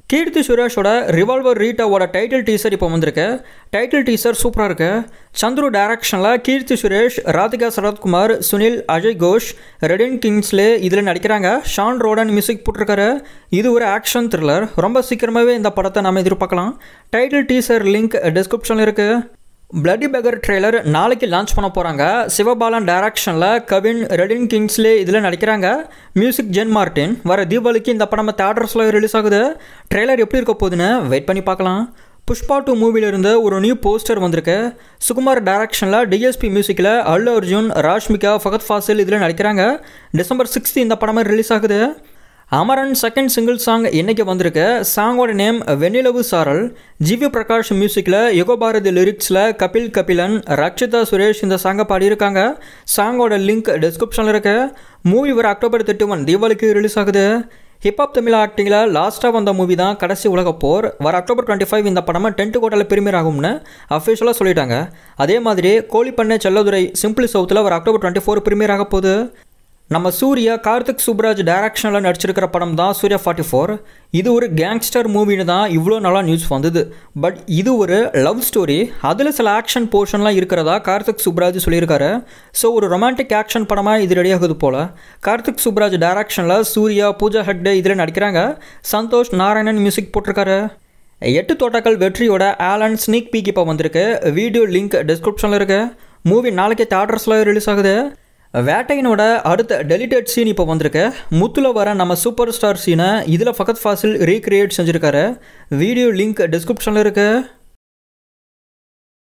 கீர்த்தி சுரேஷோட ரிவால்வர் ரீட்டாவோட title teaser இப்போ வந்திருக்கு டைட்டில் டீசர் சூப்பராக இருக்கு சந்துரு டைரக்ஷனில் கீர்த்தி சுரேஷ் ராதிகா சரத்குமார் சுனில் அஜய் கோஷ் ரெடின் கிங்ஸ்லே இதில் நடிக்கிறாங்க ஷான் ரோடன் மியூசிக் போட்டிருக்காரு இது ஒரு ஆக்ஷன் த்ரில்லர் ரொம்ப சீக்கிரமாகவே இந்த படத்தை நம்ம எதிர்பார்க்கலாம் டைட்டில் டீசர் லிங்க் டிஸ்கிரிப்ஷனில் இருக்குது பிளட்டி பெகர் ட்ரெய்லர் நாளைக்கு லான்ச் பண்ண போகிறாங்க சிவபாலன் டைரக்ஷனில் கவின் ரெடின் கிங்ஸ்லே இதில் நடிக்கிறாங்க மியூசிக் ஜென் மார்டின் வர தீபாவளிக்கு இந்த படம் தேட்டர்ஸில் ரிலீஸ் ஆகுது ட்ரெய்லர் எப்படி இருக்க போகுதுன்னு வெயிட் பண்ணி பார்க்கலாம் புஷ்பா டூ மூவிலிருந்து ஒரு நியூ போஸ்டர் வந்திருக்கு சுகுமார் டைரக்ஷனில் டிஎஸ்பி மியூசிக்கில் அல்லு அர்ஜுன் ராஷ்மிகா ஃபகத் ஃபாசில் இதில் நடிக்கிறாங்க டிசம்பர் சிக்ஸ்த் இந்த படமே ரிலீஸ் ஆகுது அமரன் செகண்ட் சிங்கிள் சாங் இன்னைக்கு வந்திருக்கு சாங்கோட நேம் வெண்ணிலவு சாரல் ஜிவி பிரகாஷ் மியூசிக்கில் யுகபாரதி லிரிக்ஸில் கபில் கபிலன் ரக்ஷிதா சுரேஷ் இந்த சாங்கை பாடியிருக்காங்க சாங்கோட லிங்க் டிஸ்கிரிப்ஷனில் இருக்கு மூவி வர அக்டோபர் தேர்ட்டி ஒன் தீபாவளிக்கு ரிலீஸ் ஆகுது ஹிப்ஹாப் தமிழ் ஆக்டிங்கில் லாஸ்ட்டாக வந்த மூவி தான் கடைசி உலக போர் வர அக்டோபர் டுவெண்ட்டி ஃபைவ் இந்த படமாக டென்ட் கோட்டாவில் பிரிமியர் ஆகும்னு அஃபிஷியலாக சொல்லிட்டாங்க அதே மாதிரி கோழிப்பண்ணை செல்லதுரை சிம்பிளி சவுத்தில் வர அக்டோபர் டுவெண்ட்டி ஃபோர் பிரிமியர் ஆக போகுது நம்ம சூர்யா கார்த்திக் சுப்ராஜ் டைரக்ஷனில் நடிச்சிருக்கிற படம் தான் சூர்யா ஃபார்ட்டி ஃபோர் இது ஒரு கேங்ஸ்டர் மூவின்னு தான் இவ்வளோ நாளாக நியூஸ் வந்தது பட் இது ஒரு லவ் ஸ்டோரி அதில் சில ஆக்ஷன் போர்ஷன்லாம் இருக்கிறதா கார்த்திக் சுப்ராஜ் சொல்லியிருக்காரு ஸோ ஒரு ரொமான்டிக் ஆக்ஷன் படமாக இது ரெடி ஆகுது போல் கார்த்திக் சுப்ராஜ் டைரக்ஷனில் சூர்யா பூஜா ஹெக்டே இதில் நடிக்கிறாங்க சந்தோஷ் நாராயணன் மியூசிக் போட்டிருக்காரு எட்டு தோட்டாக்கள் வெற்றியோட ஆலன் ஸ்னீக் பீக் இப்போ வந்திருக்கு வீடியோ லிங்க் டிஸ்கிரிப்ஷனில் இருக்கு மூவி நாளைக்கு தேட்டர்ஸில் ரிலீஸ் ஆகுது வேட்டையினோட அடுத்த டெலிட்டட் சீன் இப்போ வந்திருக்கு முத்துல வர நம்ம சூப்பர் ஸ்டார் சீனை இதில் ஃபகத் ஃபாசில் ரீக்ரியேட் செஞ்சுருக்காரு வீடியோ லிங்க் டிஸ்கிரிப்ஷனில் இருக்குது